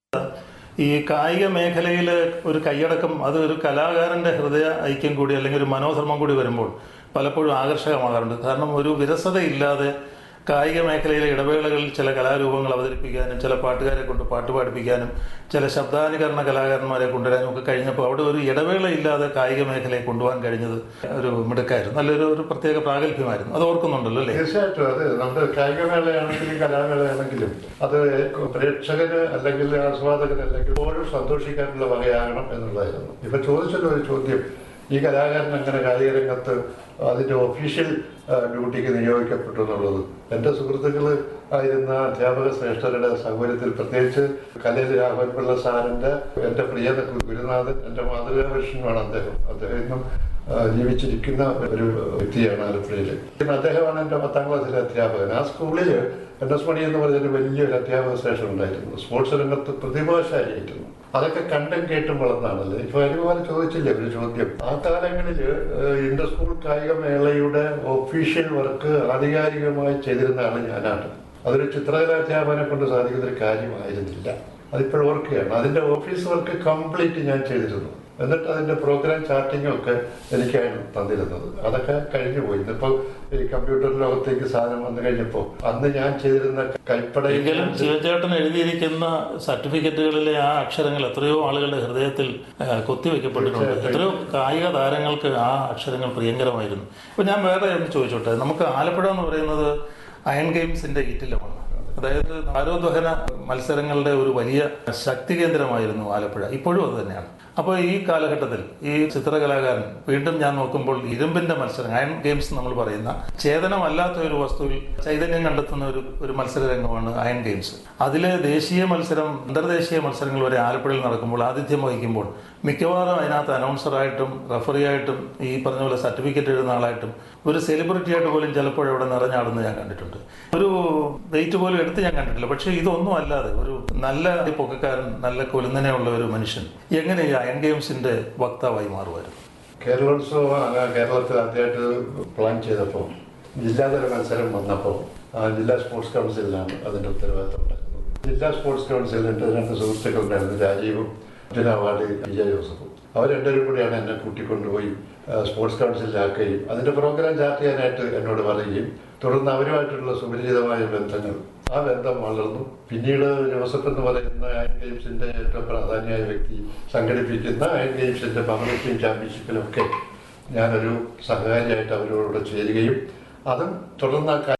ഈ കായിക മേഖലയിൽ ഒരു കൈയടക്കം അത് ഒരു കലാകാരന്റെ ഹൃദയ ഐക്യം കൂടി അല്ലെങ്കിൽ ഒരു മനോധർമ്മം കൂടി വരുമ്പോൾ പലപ്പോഴും ആകർഷകമാകാറുണ്ട് കാരണം ഒരു വിരസതയില്ലാതെ കായിക മേഖലയിലെ ഇടവേളകളിൽ ചില കലാരൂപങ്ങൾ അവതരിപ്പിക്കാനും ചില പാട്ടുകാരെ കൊണ്ട് പാട്ട് പാടിപ്പിക്കാനും ചില ശബ്ദാനുകരണ കലാകാരന്മാരെ കൊണ്ടുവരാനും ഒക്കെ കഴിഞ്ഞപ്പോൾ അവിടെ ഒരു ഇടവേളയില്ലാതെ കായിക മേഖലയെ കൊണ്ടുപോകാൻ കഴിഞ്ഞത് ഒരു മിടുക്കായിരുന്നു നല്ലൊരു ഒരു പ്രത്യേക പ്രാഗൽഭ്യമായിരുന്നു അത് ഓർക്കുന്നുണ്ടല്ലോ അല്ലേ തീർച്ചയായിട്ടും അത് നമ്മുടെ കായികമേളയാണെങ്കിലും കലാമേളയാണെങ്കിലും അത് പ്രേക്ഷകന് അല്ലെങ്കിൽ ആസ്വാദകന് അല്ലെങ്കിൽ എപ്പോഴും സന്തോഷിക്കാനുള്ള വകയാകണം എന്നുള്ളതായിരുന്നു ഇപ്പൊ ചോദിച്ചല്ലോ ഒരു ചോദ്യം ഈ കലാകാരൻ അങ്ങനെ കായിക രംഗത്ത് അതിന്റെ ഒഫീഷ്യൽ ഡ്യൂട്ടിക്ക് നിയോഗിക്കപ്പെട്ടു എന്നുള്ളത് എൻ്റെ സുഹൃത്തുക്കൾ ആയിരുന്ന അധ്യാപക ശ്രേഷ്ഠരുടെ സൗകര്യത്തിൽ പ്രത്യേകിച്ച് കലയിൽ രാഘവൻ പിള്ള സാറിന്റെ എൻ്റെ പ്രിയ ഗുരുനാഥൻ എൻ്റെ മാതൃകാപുരുഷനുമാണ് അദ്ദേഹം അദ്ദേഹം ഇന്നും ആ, ജീവിച്ചിരിക്കുന്ന ഒരു വ്യക്തിയാണ് ആലപ്പുഴയിൽ പിന്നെ അദ്ദേഹമാണ് എൻ്റെ പത്താം ക്ലാസ്സിലെ അധ്യാപകൻ ആ സ്കൂളിൽ എൻ എസ് മണി എന്ന് പറഞ്ഞൊരു വലിയൊരു അധ്യാപക സ്റ്റേഷൻ ഉണ്ടായിരുന്നു സ്പോർട്സ് രംഗത്ത് പ്രതിഭാശാലിയായിരുന്നു അതൊക്കെ കണ്ടും കേട്ടും വളർന്നാണല്ലോ ഇപ്പൊ അതുപോലെ ചോദിച്ചില്ലേ ഒരു ചോദ്യം ആ കാലങ്ങളിൽ ഇന്റർ സ്കൂൾ കായിക മേളയുടെ ഒഫീഷ്യൽ വർക്ക് ആധികാരികമായി ചെയ്തിരുന്ന ആള് ഞാനാണ് അതൊരു ചിത്രകലാധ്യാപനെ കൊണ്ട് സാധിക്കുന്ന ഒരു കാര്യമായിരുന്നില്ല അതിപ്പോൾ ഓർക്കുകയാണ് അതിന്റെ ഓഫീസ് വർക്ക് കംപ്ലീറ്റ് ഞാൻ ചെയ്തിരുന്നു എന്നിട്ട് അതിന്റെ പ്രോഗ്രാം ചാർട്ടിങ്ങും ഒക്കെ എനിക്കാണ് തന്നിരുന്നത് അതൊക്കെ കഴിഞ്ഞു പോയി ഇന്നിപ്പോ ഈ കമ്പ്യൂട്ടർ ലോകത്തേക്ക് സാധനം വന്നു കഴിഞ്ഞപ്പോ അന്ന് ഞാൻ ചെയ്തിരുന്ന കൈപ്പടയിൽ എങ്കിലും ശിവചേട്ടൻ എഴുതിയിരിക്കുന്ന സർട്ടിഫിക്കറ്റുകളിലെ ആ അക്ഷരങ്ങൾ എത്രയോ ആളുകളുടെ ഹൃദയത്തിൽ ആ, കൊത്തിവെക്കപ്പെട്ടിട്ടുണ്ട് എത്രയോ കായിക താരങ്ങൾക്ക് ആ അക്ഷരങ്ങൾ പ്രിയങ്കരമായിരുന്നു ഇപ്പൊ ഞാൻ വേറെ ഒന്ന് ചോദിച്ചോട്ടെ നമുക്ക് ആലപ്പുഴ എന്ന് പറയുന്നത് അയൺ ഗെയിംസിന്റെ ഈറ്റിലമാണ് അതായത് ഭാരോദ്വഹന മത്സരങ്ങളുടെ ഒരു വലിയ ശക്തി കേന്ദ്രമായിരുന്നു ആലപ്പുഴ ഇപ്പോഴും അത് തന്നെയാണ് അപ്പോൾ ഈ കാലഘട്ടത്തിൽ ഈ ചിത്രകലാകാരൻ വീണ്ടും ഞാൻ നോക്കുമ്പോൾ ഇരുമ്പിന്റെ മത്സരം അയൺ ഗെയിംസ് നമ്മൾ പറയുന്ന ചേതനമല്ലാത്ത ഒരു വസ്തുവിൽ ചൈതന്യം കണ്ടെത്തുന്ന ഒരു ഒരു മത്സര രംഗമാണ് അയൺ ഗെയിംസ് അതിലെ ദേശീയ മത്സരം അന്തർദേശീയ മത്സരങ്ങൾ വരെ ആലപ്പുഴയിൽ നടക്കുമ്പോൾ ആതിഥ്യം വഹിക്കുമ്പോൾ മിക്കവാറും അതിനകത്ത് അനൗൺസറായിട്ടും റഫറിയായിട്ടും ഈ പറഞ്ഞ പോലെ സർട്ടിഫിക്കറ്റ് എഴുതുന്ന ആളായിട്ടും ഒരു സെലിബ്രിറ്റി ആയിട്ട് പോലും ചിലപ്പോൾ അവിടെ നിറഞ്ഞാടുന്നത് ഞാൻ കണ്ടിട്ടുണ്ട് ഒരു വെയിറ്റ് പോലും എടുത്ത് ഞാൻ കണ്ടിട്ടില്ല പക്ഷേ ഇതൊന്നും അല്ലാതെ ഒരു നല്ല പൊക്കക്കാരൻ നല്ല കൊലുന്നനെയുള്ള ഒരു മനുഷ്യൻ എങ്ങനെ ഈ അയൺ ഗെയിംസിന്റെ വക്താവായി മാറുമായിരുന്നു കേരളോത്സവം അങ്ങ് കേരളത്തിൽ ആദ്യമായിട്ട് പ്ലാൻ ചെയ്തപ്പോൾ ജില്ലാതല മത്സരം വന്നപ്പോൾ ആ ജില്ലാ സ്പോർട്സ് കൗൺസിലിനാണ് അതിന്റെ ഉത്തരവാദിത്തം ഉണ്ടായിരുന്നത് ജില്ലാ സ്പോർട്സ് കൗൺസിലിന്റെ രണ്ട് സുഹൃത്തുക്കളുണ്ടായിരുന്നു രാജീവും പിന്നെ അവാർഡ് വിജയ ജോസഫും അവർ രണ്ടുപേരും കൂടിയാണ് എന്നെ കൂട്ടിക്കൊണ്ടുപോയി ആ, സ്പോർട്സ് കൗൺസിലിലാക്കുകയും അതിന്റെ പ്രോഗ്രാം ചാർട്ട് ചെയ്യാനായിട്ട് എന്നോട് പറയുകയും തുടർന്ന് അവരുമായിട്ടുള്ള സുപരിചിതമായ ബന്ധങ്ങൾ ആ ബന്ധം വളർന്നു പിന്നീട് ജോസഫ് എന്ന് പറയുന്ന അയൺ ഗെയിംസിന്റെ ഏറ്റവും പ്രാധാന്യമായ വ്യക്തി സംഘടിപ്പിക്കുന്ന അയൺ ഗെയിംസിന്റെ പവർ ലിഫ്റ്റിംഗ് ചാമ്പ്യൻഷിപ്പിലൊക്കെ ഞാനൊരു സഹകാരിയായിട്ട് അവരോട് ചേരുകയും അതും തുടർന്ന് ആ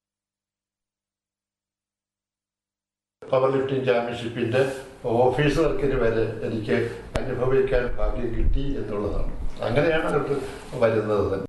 പവർ ലിഫ്റ്റിംഗ് ചാമ്പ്യൻഷിപ്പിന്റെ ഓഫീസ് വർക്കിന് വരെ എനിക്ക് അനുഭവിക്കാൻ ഭാഗ്യം കിട്ടി എന്നുള്ളതാണ് അങ്ങനെയാണ് അതൊട്ട് വരുന്നത് തന്നെ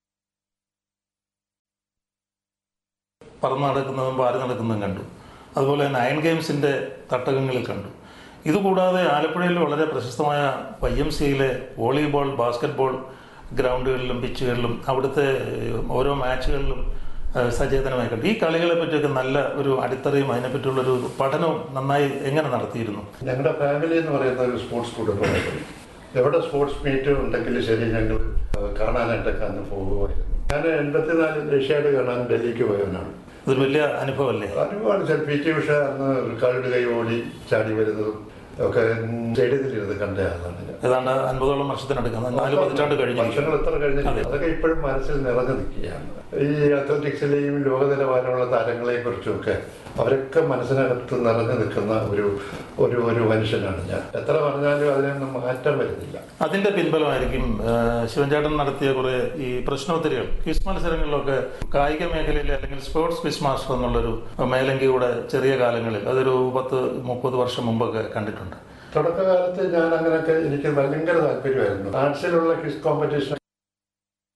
പറന്ന് നടക്കുന്നതും പാറി നടക്കുന്നതും കണ്ടു അതുപോലെ തന്നെ അയൺ ഗെയിംസിന്റെ തട്ടകങ്ങളിൽ കണ്ടു ഇതുകൂടാതെ ആലപ്പുഴയിൽ വളരെ പ്രശസ്തമായ വൈ എം സിയിലെ വോളിബോൾ ബാസ്കറ്റ്ബോൾ ഗ്രൗണ്ടുകളിലും പിച്ചുകളിലും അവിടുത്തെ ഏഹ്, ഓരോ മാച്ചുകളിലും ഏഹ്, സചേതനമായി കണ്ടു ഈ കളികളെ പറ്റിയൊക്കെ നല്ല ഒരു അടിത്തറയും അതിനെപ്പറ്റിയുള്ള ഒരു പഠനവും നന്നായി എങ്ങനെ നടത്തിയിരുന്നു ഞങ്ങളുടെ ഫാമിലി എന്ന് പറയുന്ന ഒരു സ്പോർട്സ് കുടുംബമായിരുന്നു എവിടെ സ്പോർട്സ് മീറ്റ് ഉണ്ടെങ്കിൽ ശരി ഞങ്ങൾ കാണാനായിട്ടൊക്കെ അന്ന് പോകുമായിരുന്നു ഞാൻ എൺപത്തിനാലിൽ ഏഷ്യാഡ് കാണാൻ ഡൽഹിക്ക് പോയവനാണ് ഇതൊരു വലിയ അനുഭവമല്ലേ അനുഭവമാണ് സാർ പി ടി ഉഷ അന്ന് കാലിട് കൈ ഓടി ചാടി വരുന്നതും ഒക്കെ സ്റ്റേഡിയത്തിലിരുന്ന് കണ്ട ആളാണ് ഞാൻ ഏതാണ്ട് അൻപതോളം വർഷത്തിനടുക്കാം നാല് പതിറ്റാണ്ട് കഴിഞ്ഞു വർഷങ്ങൾ എത്ര കഴിഞ്ഞില്ല അതൊക്കെ ഇപ്പോഴും മനസ്സിൽ നിറഞ്ഞു നിൽക്കുകയാണ് ഈ അത്ലറ്റിക്സിലെയും ലോകനിലവാരമുള്ള താരങ്ങളെ കുറിച്ചുമൊക്കെ അവരൊക്കെ മനസ്സിനകത്ത് നിറഞ്ഞു നിൽക്കുന്ന ഒരു ഒരു ഒരു മനുഷ്യനാണ് ഞാൻ എത്ര പറഞ്ഞാലും അതിനൊന്നും മാറ്റം വരുന്നില്ല അതിന്റെ പിൻബലമായിരിക്കും ആ, ശിവൻചേട്ടൻ നടത്തിയ കുറെ ഈ പ്രശ്നോത്തരികൾ ക്വിസ് മത്സരങ്ങളിലൊക്കെ കായിക മേഖലയിൽ അല്ലെങ്കിൽ സ്പോർട്സ് ക്വിസ് മാസ്റ്റർ എന്നുള്ളൊരു മേലങ്കിയുടെ ചെറിയ കാലങ്ങളിൽ അതൊരു പത്ത് മുപ്പത് വർഷം മുമ്പൊക്കെ കണ്ടിട്ടുണ്ട് തുടക്കകാലത്ത് ഞാൻ അങ്ങനെയൊക്കെ എനിക്ക് ഭയങ്കര താല്പര്യമായിരുന്നു ആർട്സിലുള്ള ക്വിസ് കോമ്പറ്റീഷൻ